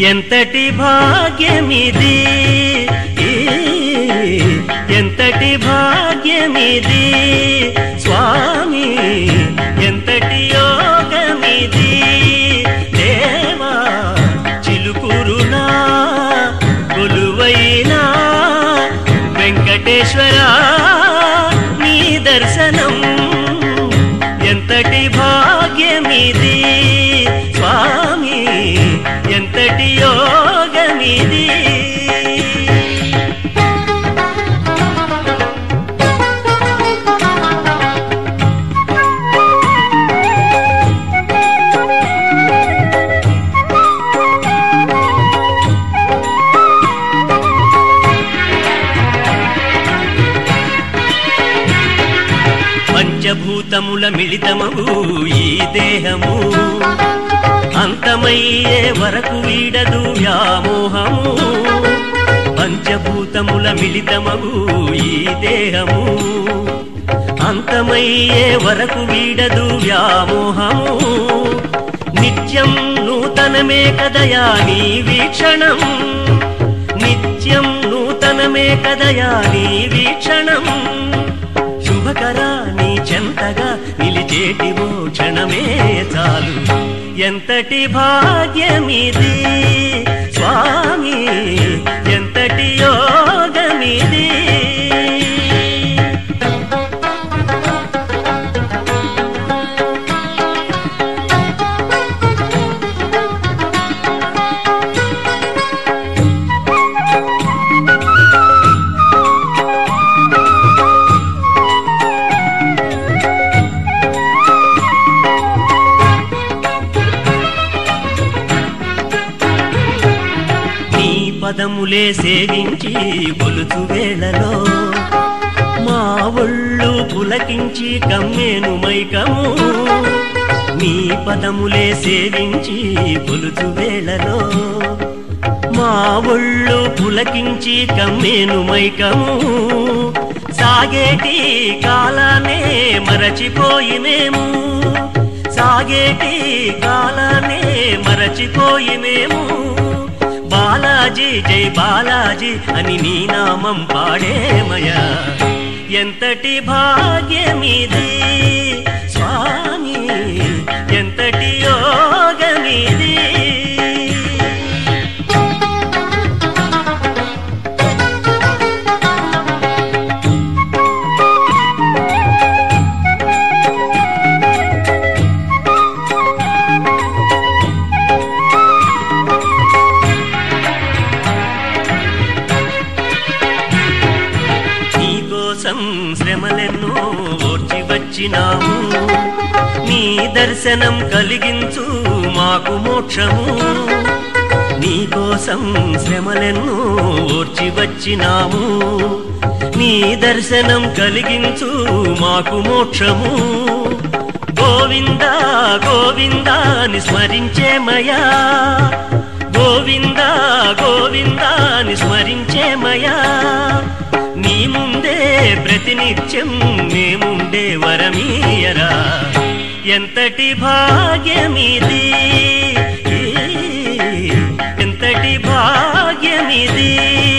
ఎంతటి భాగ్యమిది ఈ, ఎంతటి భాగ్యమిది స్వామి ఎంతటి యోగమిది దేవా చిలుకురునా కొలువైనా వెంకటేశ్వర నీ దర్శనం ఎంతటి భాగ్యమిది స్వామి ఎంతటి యోగమిది పంచభూతముల మిళితమవు ఈ దేహము అంతమయ్యే వరకు వీడదు వ్యామోహము పంచభూతముల మిళితమగు ఈ దేహము అంతమయ్యే వరకు వీడదు వ్యామోహము నిత్యం నూతనమే కదయా నీ వీక్షణం నిత్యం నూతనమే కదయా నీ వీక్షణం శుభకరా నీ చెంతగా నిలిచేటి ఓ క్షణమే చాలు ఎంతటి భాగ్యమిది స్వామి ఎంతటి యోగమిది నీ పదములే సేవించి కొలుచు వేళలో మా ఒళ్ళు పులకించి కమ్మేను మైకము నీ పదములే సేవించి కొలుచు వేళలో మా ఒళ్ళు పులకించి కమ్మేను మైకము సాగేటి కాలానే మరచిపోయి మేము సాగేటి కాలానే మరచిపోయి మేము బాలాజీ జై బాలాజీ అని నీ నామం పాడేమయా ఎంతటి భాగ్యమిది స్వామి ఎంతటి యోగమిది నీకోసం శ్రమలెన్నో ఓర్చి వచ్చినాము నీ దర్శనం కలిగించు మాకు మోక్షము నీకోసం శ్రమలెన్నో ఓర్చి వచ్చినాము నీ దర్శనం కలిగించు మాకు మోక్షము గోవింద గోవింద అని స్మరించేమయా గోవింద గోవింద అని స్మరించేమయా నీ ముందే ప్రతినిత్యం మేముండే వరమీయరా ఎంతటి భాగ్యమిది ఎంతటి భాగ్యమిది